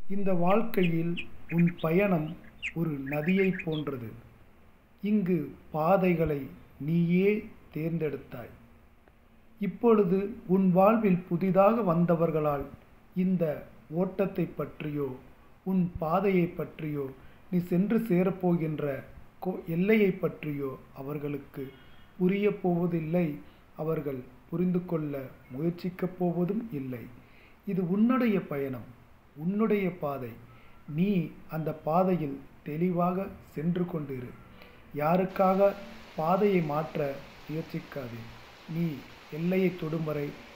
இந்த வாழ்க்கையில் உன் பயணம் ஒரு நதியைப் போன்றது இங்கு பாதைகளை நீயே தேர்ந்தெடுத்தாய் இப்பொழுது உன் வாழ்வில் புதிதாக வந்தவர்களால் இந்த ஓட்டத்தை பற்றியோ உன் பாதையை பற்றியோ நீ சென்று சேரப்போகின்ற கோ எல்லையை பற்றியோ அவர்களுக்கு புரியப் போவதில்லை அவர்கள் புரிந்து கொள்ள முயற்சிக்கப் போவதும் இல்லை இது உன்னுடைய பயணம் உன்னுடைய பாதை நீ அந்த பாதையில் தெளிவாக சென்று கொண்டிரு யாருக்காக பாதையை மாற்ற முயற்சிக்காதே நீ எல்லையை தொடும் வரை